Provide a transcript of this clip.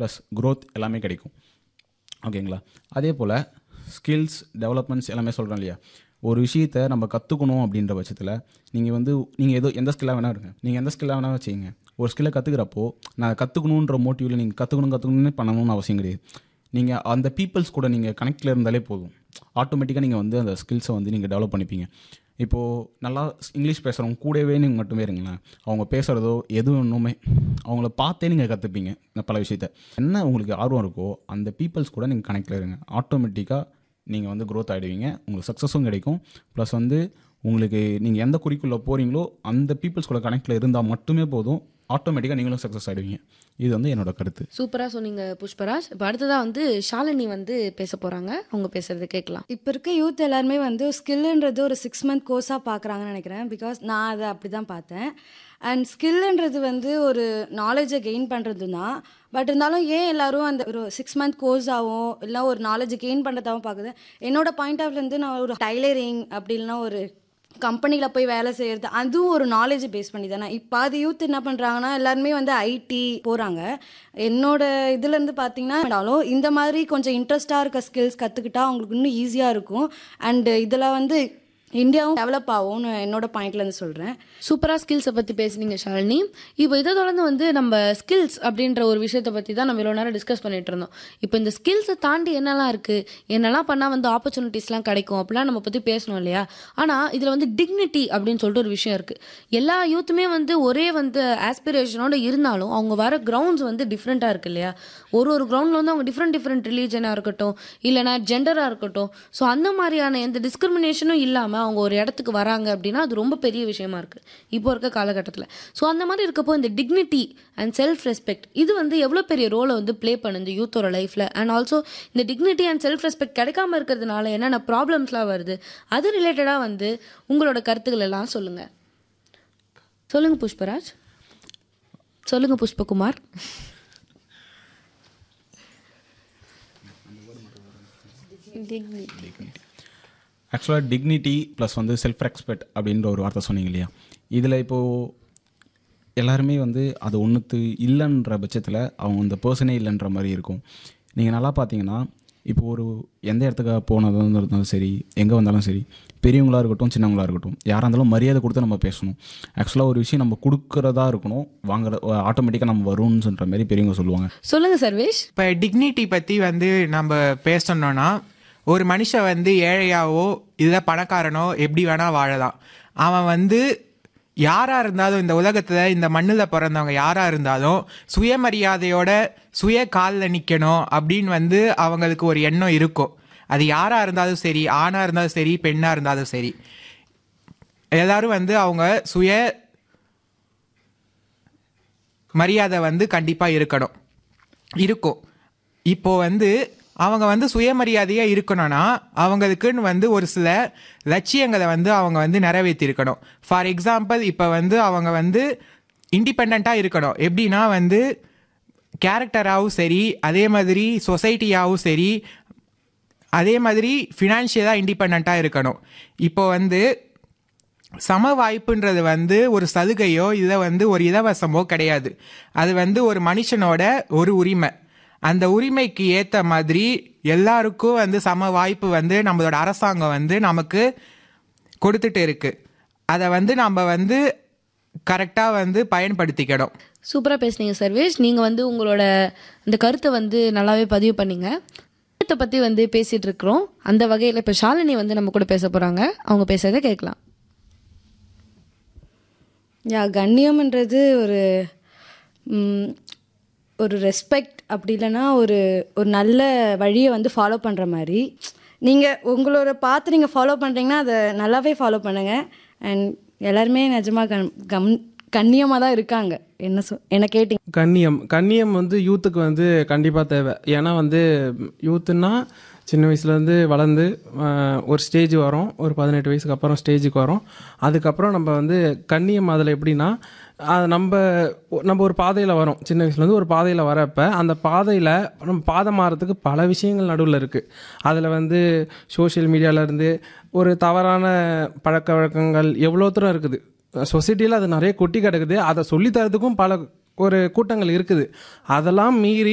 plus growth எல்லாமே கிடைக்கும் ஓகேங்களா அதே போல் ஸ்கில்ஸ் டெவலப்மெண்ட்ஸ் எல்லாமே சொல்கிறோம் இல்லையா ஒரு விஷயத்தை நம்ம கற்றுக்கணும் அப்படின்ற பட்சத்தில் நீங்கள் வந்து நீங்கள் ஏதோ எந்த ஸ்கில்லாக வேணா இருங்க நீங்கள் எந்த ஸ்கில்லாக வேணா வச்சுங்க ஒரு ஸ்கில்லை கற்றுக்கிறப்போ நான் கற்றுக்கணுன்ற மோட்டிவில் நீங்கள் கற்றுக்கணும் கற்றுக்கணும்னு பண்ணணும்னு அவசியம் கிடையாது நீங்கள் அந்த பீப்புள்ஸ் கூட நீங்கள் கனெக்டில் இருந்தாலே போதும் ஆட்டோமேட்டிக்காக நீங்கள் வந்து அந்த ஸ்கில்ஸை வந்து நீங்கள் டெவலப் பண்ணிப்பீங்க இப்போது நல்லா இங்கிலீஷ் பேசுகிறவங்க கூடவே நீங்கள் மட்டுமே இருங்களேன் அவங்க பேசுகிறதோ எது ஒன்றுமே அவங்கள பார்த்தே நீங்கள் கற்றுப்பீங்க இந்த பல விஷயத்த என்ன உங்களுக்கு ஆர்வம் இருக்கோ அந்த பீப்புள்ஸ் கூட நீங்கள் கனெக்டில் இருங்க ஆட்டோமேட்டிக்காக நீங்கள் வந்து growth ஆகிடுவீங்க உங்களுக்கு சக்ஸஸும் கிடைக்கும் ப்ளஸ் வந்து உங்களுக்கு நீங்கள் எந்த குறிக்குள்ளே போகிறீங்களோ அந்த பீப்புள்ஸ் கூட கனெக்டில் இருந்தால் மட்டுமே போதும் ஆட்டோமேட்டிக்காக நீங்களும் சக்ஸஸ் ஆகிடுவீங்க இது வந்து என்னோட கருத்து சூப்பராக சொன்னீங்க புஷ்பராஜ் இப்போ அடுத்ததாக வந்து ஷாலினி வந்து பேச போகிறாங்க அவங்க பேசுறது கேட்கலாம் இப்போ இருக்க யூத் எல்லாருமே வந்து ஸ்கில்ன்றது ஒரு சிக்ஸ் மந்த் கோர்ஸாக பார்க்குறாங்கன்னு நினைக்கிறேன் பிகாஸ் நான் அதை அப்படி தான் பார்த்தேன் அண்ட் ஸ்கில்ன்றது வந்து ஒரு நாலேஜை கெயின் பண்ணுறது தான் பட் இருந்தாலும் ஏன் எல்லாரும் அந்த ஒரு சிக்ஸ் மந்த் கோர்ஸாகவும் இல்லை ஒரு நாலேஜ் கெயின் பண்ணுறதாகவும் பார்க்குது என்னோட பாயிண்ட் ஆஃப்லேருந்து நான் ஒரு டைலரிங் அப்படி இல்லைன்னா ஒரு கம்பெனியில் போய் வேலை செய்கிறது அதுவும் ஒரு நாலேஜ் பேஸ் பண்ணி தானே இப்போ அது யூத் என்ன பண்ணுறாங்கன்னா எல்லாருமே வந்து ஐடி போகிறாங்க என்னோட இதுலேருந்து பார்த்தீங்கன்னா இந்த மாதிரி கொஞ்சம் இன்ட்ரெஸ்டாக இருக்க ஸ்கில்ஸ் கற்றுக்கிட்டா அவங்களுக்கு இன்னும் ஈஸியாக இருக்கும் அண்ட் இதில் வந்து இந்தியாவும் டெவலப் ஆகும்னு என்னோட பாயிண்ட்லேருந்து சொல்கிறேன் சூப்பராக ஸ்கில்ஸை பற்றி பேசுனீங்க ஷாலினி இப்போ இதை தொடர்ந்து வந்து நம்ம ஸ்கில்ஸ் அப்படின்ற ஒரு விஷயத்தை பற்றி தான் நம்ம இவ்வளோ நேரம் டிஸ்கஸ் பண்ணிட்டு இருந்தோம் இப்போ இந்த ஸ்கில்ஸை தாண்டி என்னெல்லாம் இருக்குது என்னெல்லாம் பண்ணால் வந்து ஆப்பர்ச்சுனிட்டிஸ்லாம் கிடைக்கும் அப்படிலாம் நம்ம பற்றி பேசணும் இல்லையா ஆனால் இதில் வந்து டிக்னிட்டி அப்படின்னு சொல்லிட்டு ஒரு விஷயம் இருக்குது எல்லா யூத்துமே வந்து ஒரே வந்து ஆஸ்பிரேஷனோட இருந்தாலும் அவங்க வர கிரவுண்ட்ஸ் வந்து டிஃப்ரெண்ட்டாக இருக்கு இல்லையா ஒரு ஒரு கிரவுண்டில் வந்து அவங்க டிஃப்ரெண்ட் டிஃப்ரெண்ட் ரிலீஜனாக இருக்கட்டும் இல்லைனா ஜெண்டராக இருக்கட்டும் ஸோ அந்த மாதிரியான எந்த டிஸ்கிரிமினேஷனும் இல்லாமல் அவங்க ஒரு இடத்துக்கு வராங்க அப்படின்னா அது ரொம்ப பெரிய விஷயமா இருக்குது இப்போ இருக்க காலகட்டத்தில் ஸோ அந்த மாதிரி இருக்கப்போ இந்த டிக்னிட்டி அண்ட் செல்ஃப் ரெஸ்பெக்ட் இது வந்து எவ்வளோ பெரிய ரோலை வந்து ப்ளே பண்ணுது யூத்தோட லைஃப்பில் அண்ட் ஆல்சோ இந்த டிக்னிட்டி அண்ட் செல்ஃப் ரெஸ்பெக்ட் கிடைக்காம இருக்கிறதுனால என்னென்ன ப்ராப்ளம்ஸ்லாம் வருது அது ரிலேட்டடாக வந்து உங்களோட கருத்துக்கள் எல்லாம் சொல்லுங்கள் சொல்லுங்கள் புஷ்பராஜ் சொல்லுங்கள் புஷ்பகுமார் ஆக்சுவலாக டிக்னிட்டி ப்ளஸ் வந்து செல்ஃப் ரெஸ்பெக்ட் அப்படின்ற ஒரு வார்த்தை சொன்னீங்க இல்லையா இதில் இப்போது எல்லாருமே வந்து அது ஒன்றுத்து இல்லைன்ற பட்சத்தில் அவங்க அந்த பர்சனே இல்லைன்ற மாதிரி இருக்கும் நீங்கள் நல்லா பார்த்தீங்கன்னா இப்போ ஒரு எந்த இடத்துக்கு போனதாக இருந்தாலும் சரி எங்கே வந்தாலும் சரி பெரியவங்களா இருக்கட்டும் சின்னவங்களா இருக்கட்டும் யாராக இருந்தாலும் மரியாதை கொடுத்து நம்ம பேசணும் ஆக்சுவலாக ஒரு விஷயம் நம்ம கொடுக்குறதா இருக்கணும் வாங்குற ஆட்டோமேட்டிக்காக நம்ம வரும்னு சொல்கிற மாதிரி பெரியவங்க சொல்லுவாங்க சொல்லுங்கள் சர்வேஷ் இப்போ டிக்னிட்டி பற்றி வந்து நம்ம பேசணும்னா ஒரு மனுஷன் வந்து ஏழையாவோ இல்லை பணக்காரனோ எப்படி வேணா வாழலாம் அவன் வந்து யாரா இருந்தாலும் இந்த உலகத்துல இந்த மண்ணில் பிறந்தவங்க யாரா இருந்தாலும் சுயமரியாதையோட சுய காலில் நிற்கணும் அப்படின்னு வந்து அவங்களுக்கு ஒரு எண்ணம் இருக்கும் அது யாரா இருந்தாலும் சரி ஆணா இருந்தாலும் சரி பெண்ணா இருந்தாலும் சரி எல்லாரும் வந்து அவங்க சுய மரியாதை வந்து கண்டிப்பா இருக்கணும் இருக்கும் இப்போ வந்து அவங்க வந்து சுயமரியாதையாக இருக்கணும்னா அவங்களுக்குன்னு வந்து ஒரு சில லட்சியங்களை வந்து அவங்க வந்து நிறைவேற்றிருக்கணும் ஃபார் எக்ஸாம்பிள் இப்போ வந்து அவங்க வந்து இண்டிபெண்ட்டாக இருக்கணும் எப்படின்னா வந்து கேரக்டராகவும் சரி அதே மாதிரி சொசைட்டியாகவும் சரி அதே மாதிரி ஃபினான்ஷியலாக இண்டிபெண்ட்டாக இருக்கணும் இப்போ வந்து சம வாய்ப்புன்றது வந்து ஒரு சலுகையோ இதை வந்து ஒரு இலவசமோ கிடையாது அது வந்து ஒரு மனுஷனோட ஒரு உரிமை அந்த உரிமைக்கு ஏற்ற மாதிரி எல்லாருக்கும் வந்து சம வாய்ப்பு வந்து நம்மளோட அரசாங்கம் வந்து நமக்கு கொடுத்துட்டு இருக்கு அதை வந்து நம்ம வந்து கரெக்டாக வந்து பயன்படுத்திக்கணும் சூப்பராக பேசுனீங்க சர்வேஷ் நீங்கள் வந்து உங்களோட இந்த கருத்தை வந்து நல்லாவே பதிவு பண்ணீங்க கருத்தை பற்றி வந்து பேசிகிட்டு இருக்கிறோம் அந்த வகையில் இப்போ ஷாலினி வந்து நம்ம கூட பேச போகிறாங்க அவங்க பேசுறதை கேட்கலாம் யா கண்ணியம்ன்றது ஒரு ம், ஒரு ரெஸ்பெக்ட் அப்படி இல்லைன்னா ஒரு ஒரு நல்ல வழியை வந்து ஃபாலோ பண்ணுற மாதிரி நீங்கள் உங்களோட பார்த்து நீங்கள் ஃபாலோ பண்ணுறீங்கன்னா அதை நல்லாவே ஃபாலோ பண்ணுங்கள் அண்ட் எல்லாருமே நிஜமாக கம் கம் கண்ணியமாக தான் இருக்காங்க என்ன சொ என்ன கேட்டிங்க கண்ணியம் கண்ணியம் வந்து யூத்துக்கு வந்து கண்டிப்பாக தேவை ஏன்னா வந்து யூத்துன்னா சின்ன வயசுலேருந்து வளர்ந்து ஆஹ், ஒரு ஸ்டேஜ் வரும் ஒரு பதினெட்டு வயசுக்கு அப்புறம் ஸ்டேஜுக்கு வரும் அதுக்கப்புறம் நம்ம வந்து கண்ணியம் அதில் எப்படின்னா அது நம்ம நம்ம ஒரு பாதையில் வரோம் சின்ன வயசுலேருந்து ஒரு பாதையில் வரப்ப அந்த பாதையில் நம்ம பாதை மாறத்துக்கு பல விஷயங்கள் நடுவில் இருக்குது அதில் வந்து சோஷியல் மீடியாவிலேருந்து ஒரு தவறான பழக்க வழக்கங்கள் எவ்வளோ தூரம் இருக்குது சொசைட்டியில் அது நிறைய கொட்டி கிடக்குது அதை சொல்லித் தரதுக்கும் பல ஒரு கூட்டங்கள் இருக்குது அதெல்லாம் மீறி